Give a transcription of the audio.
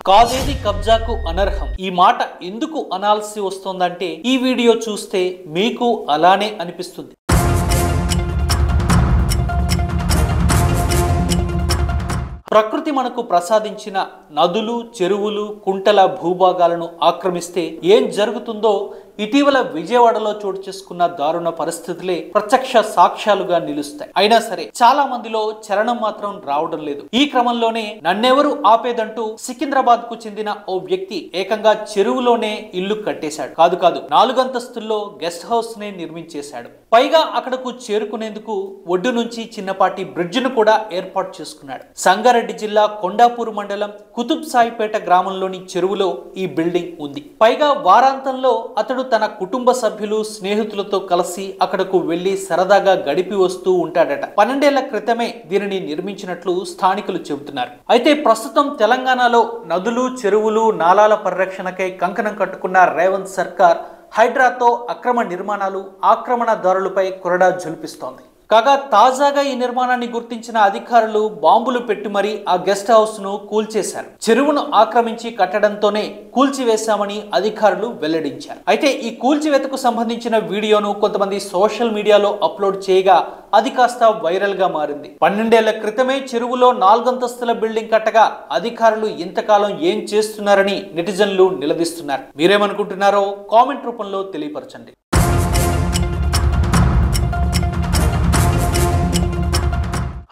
కాదేది కబ్జాకు అనర్హం ఈ మాట ఎందుకు అనాల్సి వస్తోందంటే ఈ వీడియో చూస్తే మీకు అలానే అనిపిస్తుంది ప్రకృతి మనకు ప్రసాదించిన నదులు చెరువులు కుంటల భూభాగాలను ఆక్రమిస్తే ఏం జరుగుతుందో ఇటీవల విజయవాడలో చోటు చేసుకున్న దారుణ పరిస్థితులే ప్రత్యక్ష సాక్ష్యాలుగా నిలుస్తాయి అయినా సరే చాలా మందిలో చలనం మాత్రం రావడం లేదు ఈ క్రమంలోనే నన్నెవరు ఆపేదంటూ సికింద్రాబాద్ కు చెందిన ఓ వ్యక్తి ఏకంగా చెరువులోనే ఇల్లు కట్టేశాడు కాదు కాదు నాలుగంతస్తుల్లో గెస్ట్ హౌస్ నే నిర్మించేశాడు పైగా అక్కడకు చేరుకునేందుకు ఒడ్డు నుంచి చిన్నపాటి బ్రిడ్జిను కూడా ఏర్పాటు చేసుకున్నాడు సంగారెడ్డి జిల్లా కొండాపూర్ మండలం కుతుబ్ సాయిపేట గ్రామంలోని చెరువులో ఈ బిల్డింగ్ ఉంది పైగా వారాంతంలో అతడు తన కుటుంబ సభ్యులు స్నేహితులతో కలిసి అక్కడకు వెళ్లి సరదాగా గడిపి వస్తూ ఉంటాడట పన్నెండేళ్ల క్రితమే దీనిని నిర్మించినట్లు స్థానికులు చెబుతున్నారు అయితే ప్రస్తుతం తెలంగాణలో నదులు చెరువులు నాలాల పరిరక్షణకై కంకణం కట్టుకున్న రేవంత్ సర్కార్ హైడ్రాతో అక్రమ నిర్మాణాలు ఆక్రమణదారులపై కొరడా జులిపిస్తోంది కాగా తాజాగా ఈ నిర్మాణాన్ని గుర్తించిన అధికారులు బాంబులు పెట్టి మరీ ఆ గెస్ట్ హౌస్ ను కూల్చేశారు చెరువును ఆక్రమించి కట్టడంతోనే కూల్చివేశామని అధికారులు వెల్లడించారు అయితే ఈ కూల్చివేతకు సంబంధించిన వీడియోను కొంతమంది సోషల్ మీడియాలో అప్లోడ్ చేయగా అది కాస్త వైరల్ గా మారింది పన్నెండేళ్ల క్రితమే చెరువులో నాలుగంతస్తుల బిల్డింగ్ కట్టగా అధికారులు ఇంతకాలం ఏం చేస్తున్నారని నెటిజన్లు నిలదీస్తున్నారు మీరేమనుకుంటున్నారో కామెంట్ రూపంలో తెలియపరచండి